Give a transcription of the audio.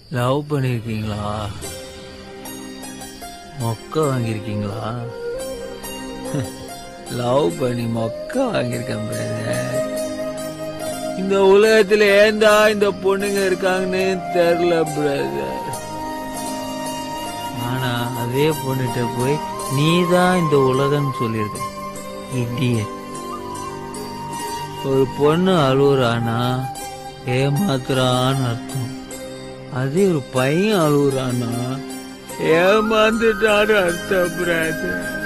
love பண்ணிருக்கீங்களா மொக்க வாங்கியிருக்கீங்களா லவ் பண்ணி மொக்க வாங்கியிருக்கேன் பிரதர் இந்த உலகத்துல ஏந்தா இந்த பொண்ணுங்க இருக்காங்கன்னு தெரியல பிரதர் ஆனா அதே பொண்ணுகிட்ட போய் நீதான் இந்த உலகம் சொல்லியிருக்க இடியட் ஒரு பொண்ணு அழுகுறானா ஏமாத்துறான்னு அர்த்தம் அதே ஒரு பையன் அழுகுறானா ஏமாந்துட்டான்னு அர்த்தம் பிரதர்